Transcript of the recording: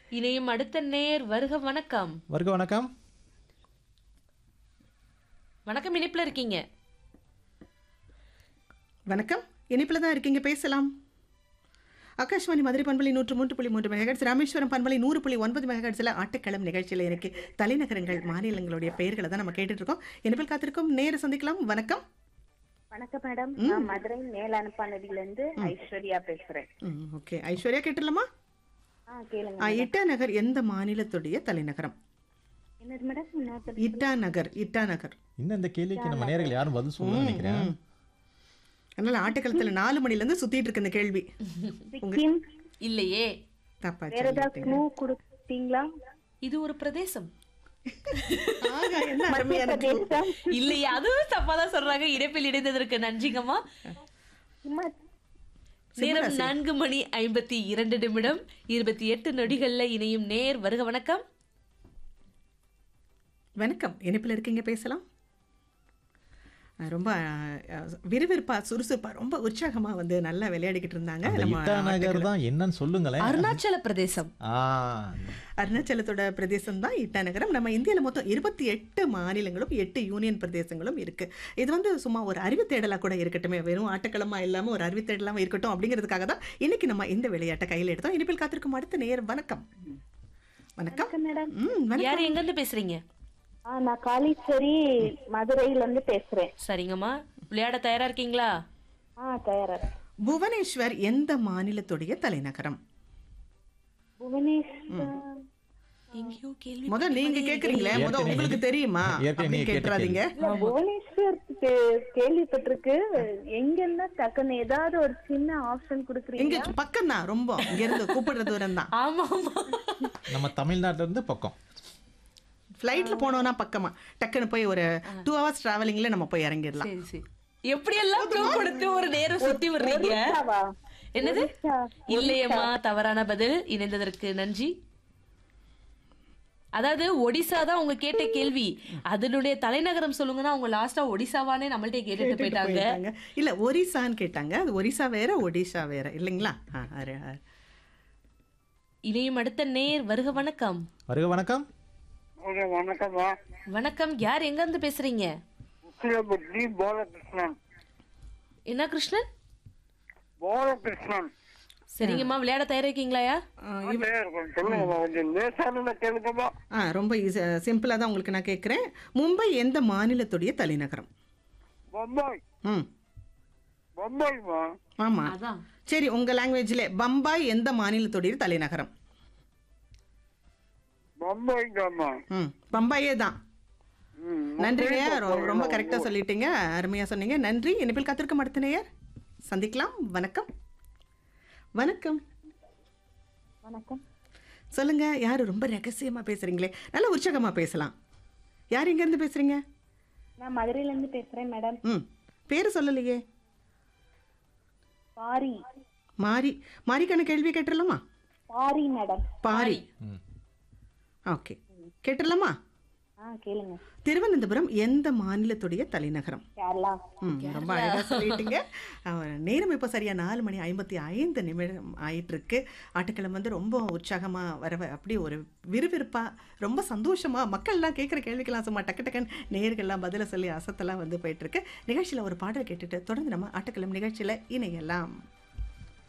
இணையும் அடுத்த நேர் வருக வணக்கம் வருக வணக்கம் வணக்கம் இணைப்புல இருக்கீங்க வணக்கம் இனிப்பில் தான் இருக்கீங்க பேசலாம் ஆகாஷ்வாணி மதுரை பண்பலை நூற்று மூன்று புள்ளி மூன்று மெகாஹெட்ஸ் ராமேஸ்வரம் பண்பலை நூறு புள்ளி ஒன்பது மெகாஹெட்ஸில் ஆட்டுக்களம் நிகழ்ச்சியில் எனக்கு தலைநகரங்கள் மாநிலங்களுடைய பெயர்களை தான் நம்ம கேட்டுட்டு இருக்கோம் இனிப்பில் காத்திருக்கோம் நேர சந்திக்கலாம் வணக்கம் வணக்கம் மேடம் நான் மதுரை மேலனுப்பானடியில இருந்து ஐஸ்வர்யா பேசுறேன் ம் ஓகே ஐஸ்வர்யா கேட்டுடலாமா ஆ கேளுங்க ஆ, இட்டா நகர் எந்த மாநிலத்துடைய தலைநகரம் என்னது மேடம் இன்னொருத்தர் இட்டா நகர் இட்டா நகர் இன்னும் இந்த கேள்விக்கு நம்ம நேர்கள் யாரும் பதில் சொல்லணும்னு நினைக்கிறேன் அதனால ஆட்டுக்களத்தில் நாலு மணிலேருந்து சுத்திட்டு இருக்கு இந்த கேள்வி சிக்கிம் இல்லையே தப்பா வேற ஏதாவது க்ளூ கொடுத்தீங்களா இது ஒரு பிரதேசம் ஆகா, என்ன அருமையான clue. பிரதேசம் இல்லையே அதுவும் தப்பாதான் சொல்றாங்க இணைப்பில் இணைந்ததற்கு நன்றிங்கம்மா ஹிமா- நேரம் நான்கு மணி ஐம்பத்தி இரண்டு நிமிடம் இருபத்தி எட்டு நொடிகள்ல இணையும் நேர் வருக வணக்கம் வணக்கம் இணைப்பில் இருக்கீங்க பேசலாம் அஹ் ரொம்ப அஹ், விறுவிறுப்பா சுறுசுறுப்பா ரொம்ப உற்சாகமா வந்து நல்லா விளையாடிக்கிட்டு இருந்தாங்க அந்த நம்ம இட்டா நகர் தான் என்னன்னு சொல்லுங்களேன் அருணாச்சல பிரதேசம் ஆ அருணாச்சலத்தோட பிரதேசம் தான் இட்டா நகரம் நம்ம இந்தியாவில் மொத்தம் இருபத்தி எட்டு மாநிலங்களும் எட்டு யூனியன் பிரதேசங்களும் இருக்கு இது வந்து சும்மா ஒரு அறிவு தேடலா கூட இருக்கட்டுமே வெறும் ஆட்டக்களமா இல்லாம ஒரு அறிவு தேடலாம இருக்கட்டும் அப்படிங்கிறதுக்காக தான் இன்னைக்கு நம்ம இந்த விளையாட்டை கையில் எடுத்தோம் இனிப்பில் காத்திருக்கும் அடுத்த நேர் வணக்கம் வணக்கம் வணக்கம் மேடம் ம் வணக்கம் யார் எங்க இருந்து பேசுறீங்க ஆ நான் காளீஸ்வரி மதுரையில இருந்து பேசுறேன் சரிங்கம்மா விளையாட தயாரா இருக்கீங்களா ஆ தயாரா இருக்கேன். புவனேஸ்வர் எந்த மாநிலத்துடைய தலைநகரம் புவனேஸ்வர் எங்கேயோ கேள்வி முத நீங்க கேக்குறீங்களே முத ஏற்கனவே உங்களுக்கு தெரியுமா ஏற்கனவே அப்படின்னு நீங்க கேட்ட கேட்டுறாதீங்க இல்ல புவனேஸ்வர் கே- கேள்விப்பட்டிருக்கு எங்கன்னா டக்குன்னு ஏதாவது ஒரு சின்ன ஆப்ஷன் கொடுக்குறீங்க எங்க பக்கம் தான் ரொம்ப இங்க இருந்து கூப்பிடுற தூரம் தான் ஆமா ஆமா நம்ம தமிழ்நாட்டுல இருந்து பக்கம் ஃப்ளைட்ல போனோம்னா பக்கமா டக்குன்னு போய் ஒரு டூ ஹவர்ஸ் டிராவலிங்ல நம்ம போய் இறங்கிடலாம் சரி சரி எப்படி எல்லாம் clue கொடுத்து ஒரு நேரம் சுத்தி விடுறீங்க ஒரிசாவா? என்னது ஒரிசா. இல்லையம்மா தவறான பதில் இணைந்ததற்கு நன்றி அதாவது ஒடிசா தான் உங்க கேட்ட கேள்வி அதனுடைய தலைநகரம் சொல்லுங்கன்னா அவங்க லாஸ்டா ஒடிசாவானே நம்மள்ட்ட கேட்டுட்டு போயிட்டாங்க போயிட்டாங்க. இல்ல ஒரிசான்னு கேட்டாங்க அது ஒரிசா வேற ஒடிசா வேற இல்லைங்களா ஆ, அரு, அரு. இணையும் அடுத்த நேர் வருக வணக்கம் வருக வணக்கம் ஓகே வணக்கம்மா வணக்கம் யார் எங்க இருந்து பேசுறீங்க உக்கிலபுத்தி பாலகிருஷ்ணன் என்ன கிருஷ்ணன் பாலகிருஷ்ணன் சரிங்கம்மா விளையாட தயாரா இருக்கீங்களாயா அதே இருக்கும் சொல்லுங்கம்மா கொஞ்சம் லேசான கேளுங்கம்மா ஆ ரொம்ப ஈஸி சிம்பிளா தான் உங்களுக்கு நான் கேட்குறேன் மும்பை எந்த மாநிலத்துடைய தலைநகரம் பம்பாய் ம் பம்பாய்மா ஆமா அதான் சரி உங்க லாங்குவேஜ்ல பம்பாய் எந்த மாநிலத்துடைய தலைநகரம் பம்பாய்க்காம்மா ம் பம்பாயே தான் ம் நன்றிங்க ரொ- ரொம்ப கரெக்டா சொல்லிட்டீங்க அருமையா சொன்னீங்க நன்றி இனிப்பில் காத்திருக்கும் அடுத்த நேயர் சந்திக்கலாம் வணக்கம் வணக்கம் வணக்கம் சொல்லுங்க யாரு ரொம்ப ரகசியமா பேசுறீங்களே நல்ல உற்சாகமா பேசலாம் யார் இங்க இருந்து பேசுறீங்க நான் மதுரையில இருந்து பேசுறேன் மேடம் ம் பேரு சொல்லலையே பாரி மாரி மாரிக்கான கேள்வி கேட்டுடலாமா பாரி மேடம் பாரி ம். ஓகே கேட்டுடலாமா ஆ கேளுங்க திருவனந்தபுரம் எந்த மாநிலத்துடைய தலைநகரம் கேரளா ம், ரொம்ப அழகா சொல்லிட்டீங்க அஹ், நேரம் இப்போ சரியா நாலு மணி ஐம்பத்தி ஐந்து நிமிடம் ஆயிட்டு இருக்கு ஆட்டுக்கிழமை வந்து ரொம்ப உற்சாகமா வர அப்படி ஒரு விறுவிறுப்பா ரொம்ப சந்தோஷமா மக்கள்லாம் கேட்குற கேள்விக்கெல்லாம் சும்மா டக்கு டக்குன்னு நேர்கள்லாம் பதில சொல்லி அசத்தெல்லாம் வந்து போயிட்டு இருக்கு நிகழ்ச்சியில ஒரு பாடல் கேட்டுட்டு தொடர்ந்து நம்ம ஆட்டுக்கிழமை நிகழ்ச்சியில இணையலாம்